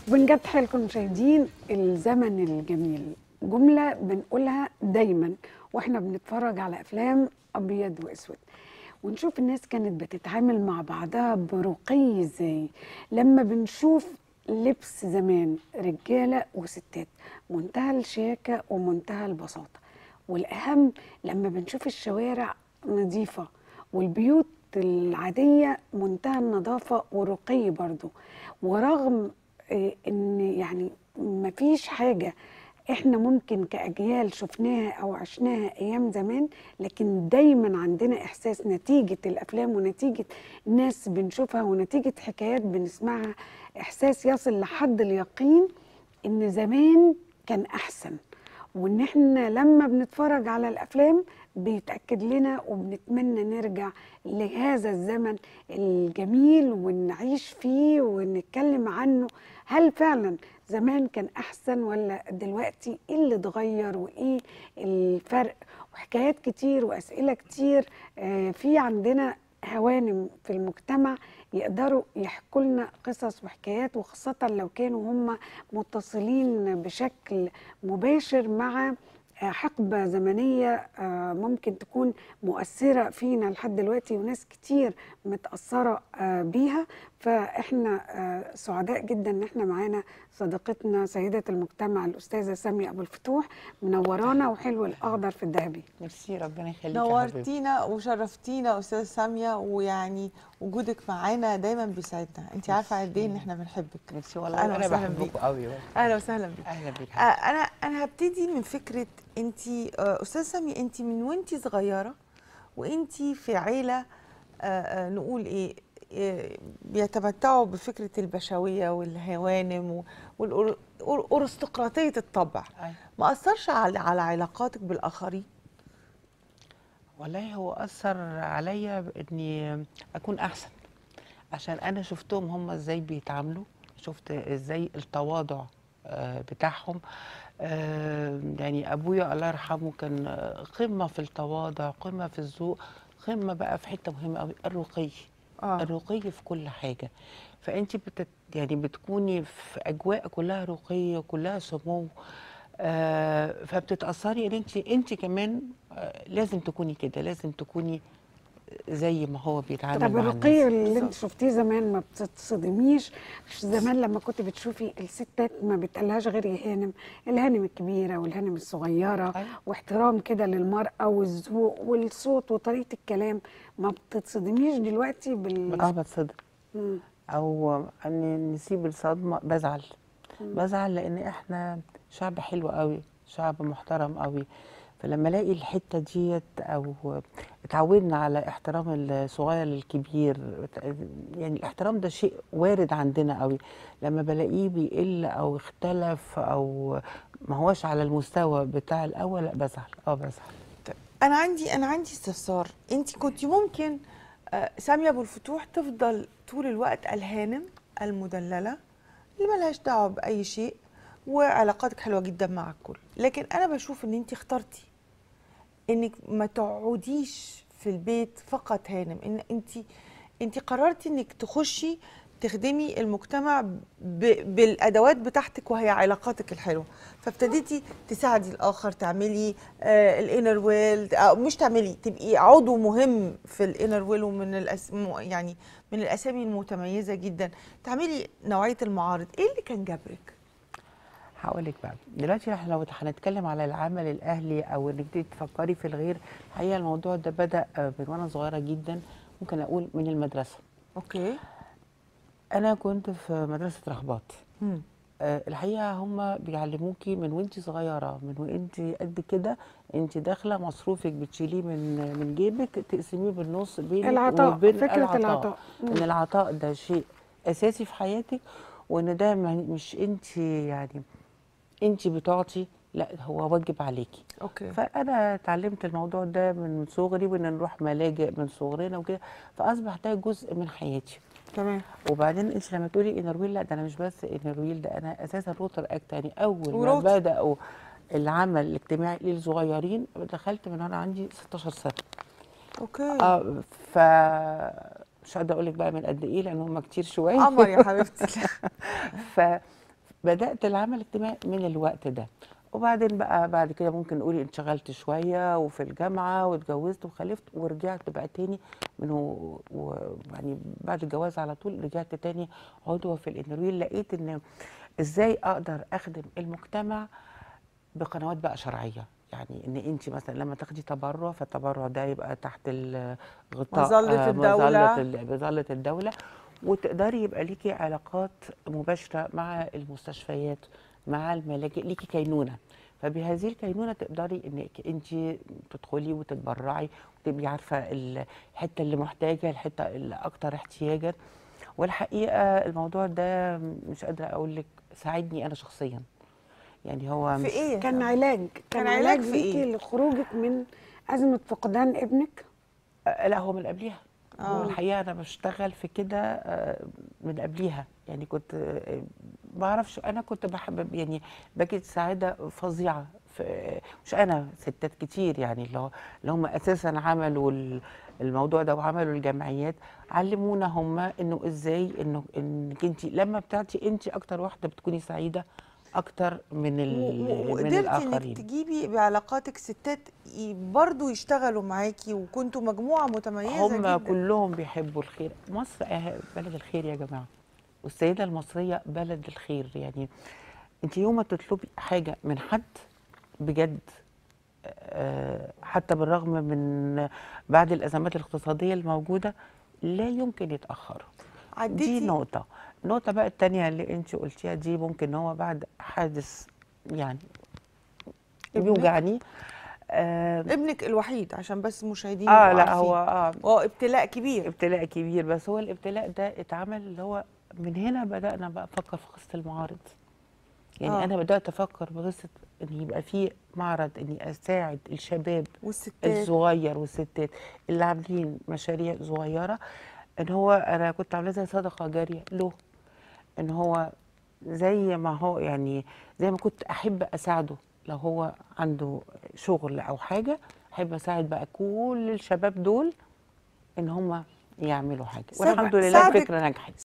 وبنجد حالكم مشاهدين الزمن الجميل جملة بنقولها دايما واحنا بنتفرج على افلام ابيض واسود ونشوف الناس كانت بتتعامل مع بعضها برقي ازاي لما بنشوف لبس زمان رجالة وستات منتهى الشياكة ومنتهى البساطة والأهم لما بنشوف الشوارع نظيفة والبيوت العادية منتهى النظافة والرقي برضو ورغم آه، ان يعني مفيش حاجة احنا ممكن كأجيال شفناها او عشناها ايام زمان لكن دايما عندنا احساس نتيجة الافلام ونتيجة ناس بنشوفها ونتيجة حكايات بنسمعها احساس يصل لحد اليقين ان زمان كان احسن وان احنا لما بنتفرج على الافلام بيتاكد لنا وبنتمنى نرجع لهذا الزمن الجميل ونعيش فيه ونتكلم عنه هل فعلا زمان كان احسن ولا دلوقتي ايه اللي اتغير وايه الفرق وحكايات كتير واسئله كتير آه، في عندنا هوانم في المجتمع يقدروا يحكوا لنا قصص وحكايات وخاصة لو كانوا هم متصلين بشكل مباشر مع آه، حقبة زمنية آه، ممكن تكون مؤثرة فينا لحد دلوقتي وناس كتير متأثرة آه، بيها فإحنا آه، سعداء جدا إن إحنا معانا صديقتنا سيدة المجتمع الأستاذة سامية أبو الفتوح منورانا وحلو الأخضر في الذهبي ميرسي ربنا يخليك يا حبيبي نورتينا وشرفتينا استاذه ساميه ويعني وجودك معانا دايما بيسعدنا انت عارفه قد ايه ان احنا بنحبك ميرسي والله أهلا انا وسهلا بحبكم بيك. قوي اهلا وسهلا بك اهلا بيك آه، انا انا هبتدي من فكره انت استاذه ساميه انت من وانت صغيره وانت في عيله آه، آه، نقول ايه آه، بيتمتعوا بفكره البشويه والهوانم والارستقراطيه الطبع أيوة. ما اثرش على على علاقاتك بالاخرين والله هو اثر عليا باني اكون احسن عشان انا شفتهم هم ازاي بيتعاملوا شفت ازاي التواضع آه، بتاعهم آه، يعني ابويا الله يرحمه كان آه، قمه في التواضع قمه في الذوق قمه بقى في حته مهمه قوي الرقي آه. الرقي في كل حاجه فانت بتت يعني بتكوني في اجواء كلها رقي وكلها سمو آه فبتتاثري ان انت انت كمان آه لازم تكوني كده لازم تكوني زي ما هو بيتعامل طب مع الرقي الناس اللي انت شفتيه زمان ما بتتصدميش زمان لما كنت بتشوفي الستات ما بتقلهاش غير يا هانم الهانم الكبيره والهانم الصغيره أيوة. واحترام كده للمراه والذوق والصوت وطريقه الكلام ما بتتصدميش دلوقتي بال اه بتصدم مم. او ان نسيب الصدمه بزعل بزعل لان احنا شعب حلو قوي شعب محترم قوي فلما الاقي الحته ديت او اتعودنا على احترام الصغير للكبير يعني الاحترام ده شيء وارد عندنا قوي لما بلاقيه بيقل او اختلف او ما هوش على المستوى بتاع الاول لا بزعل اه بزعل انا عندي انا عندي استفسار انت كنت ممكن آه، ساميه ابو الفتوح تفضل طول الوقت الهانم المدلله اللي ملهاش دعوه باي شيء وعلاقاتك حلوه جدا مع الكل لكن انا بشوف ان انت اخترتي انك ما تقعديش في البيت فقط هانم ان انت انت قررتي انك تخشي تخدمي المجتمع ب... بالادوات بتاعتك وهي علاقاتك الحلوه فابتديتي تساعدي الاخر تعملي آه الانر ويل او مش تعملي تبقي عضو مهم في الانر ويل ومن الأس... م- يعني من الاسامي المتميزه جدا تعملي نوعيه المعارض ايه اللي كان جبرك هقول لك بقى دلوقتي احنا لو هنتكلم على العمل الاهلي او انك تبتدي تفكري في الغير الحقيقه الموضوع ده بدا آه، من وانا صغيره جدا ممكن اقول من المدرسه اوكي انا كنت في مدرسه رهبات مم. آه، الحقيقه هم بيعلموكي من وانت صغيره من وانت قد كده انت داخله مصروفك بتشيليه من من جيبك تقسميه بالنص بينك العطاء، وبين فكرة العطاء. مم. ان العطاء ده شيء اساسي في حياتك وان ده ما- مش انت يعني انت بتعطي لا هو واجب عليكي اوكي فانا اتعلمت الموضوع ده من صغري وان نروح ملاجئ من صغرنا وكده فاصبح ده جزء من حياتي تمام وبعدين انت لما تقولي انرويل لا ده انا مش بس انرويل ده انا اساسا روتر اك يعني اول ما وروتر. بداوا العمل الاجتماعي للصغيرين دخلت من وانا عندي 16 سنه اوكي اه ف مش قادره اقول لك بقى من قد ايه لان هم كتير شويه قمر يا حبيبتي ف بدات العمل الاجتماعي من الوقت ده وبعدين بقى بعد كده ممكن نقول انشغلت شويه وفي الجامعه واتجوزت وخلفت ورجعت بقى تاني من و... و... يعني بعد الجواز على طول رجعت تاني عضوه في الانرويل لقيت ان ازاي اقدر اخدم المجتمع بقنوات بقى شرعيه يعني ان انت مثلا لما تاخدي تبرع فالتبرع ده يبقى تحت الغطاء مظلة آه، الدولة. مظلة ال- مظله الدوله وتقدري يبقى ليكي علاقات مباشره مع المستشفيات مع الملاجئ ليكي كينونه فبهذه الكينونه تقدري انك انت تدخلي وتتبرعي وتبقي عارفه الحته اللي محتاجه الحته اللي اكتر احتياجا والحقيقه الموضوع ده مش قادره اقول لك ساعدني انا شخصيا يعني هو في مش ايه كان علاج كان, كان علاج, علاج في ليكي إيه؟ لخروجك من ازمه فقدان ابنك آه، لا هو من قبليها آه. هو الحقيقه انا بشتغل في كده آه، من قبليها يعني كنت آه، ما اعرفش انا كنت بحب يعني بجد سعاده فظيعه في مش انا ستات كتير يعني اللي هو- اللي هم اساسا عملوا ال- الموضوع ده وعملوا الجمعيات علمونا هم انه ازاي انه انك انت لما بتعطي انت اكتر واحده بتكوني سعيده اكتر من ال- و- و- من وقدرتي الاخرين انك تجيبي بعلاقاتك ستات ي- برضو يشتغلوا معاكي وكنتوا مجموعه متميزه هم جدا كلهم بيحبوا الخير مصر أه- بلد الخير يا جماعه والسيده المصريه بلد الخير يعني انت يوم ما تطلبي حاجه من حد بجد آه، حتى بالرغم من بعد الازمات الاقتصاديه الموجوده لا يمكن يتاخروا دي عديتي نقطه النقطه بقى الثانيه اللي انت قلتيها دي ممكن هو بعد حادث يعني ابنك؟ بيوجعني آه, ابنك الوحيد عشان بس مشاهدين اه يبقوا لا هو عارفين. اه هو ابتلاء كبير ابتلاء كبير بس هو الابتلاء ده اتعمل اللي هو من هنا بدأنا بقى أفكر في قصة المعارض يعني آه. آه. أنا بدأت أفكر بقصة إن يبقى في معرض إني أساعد الشباب والستات الصغير والستات اللي عاملين مشاريع صغيرة إن هو أنا كنت عاملاه زي صدقة جارية له إن هو زي ما هو يعني زي ما كنت أحب أساعده لو هو عنده شغل أو حاجة أحب أساعد بقى كل الشباب دول إن هم يعملوا حاجة ساعد- والحمد لله ساعدك- الفكرة نجحت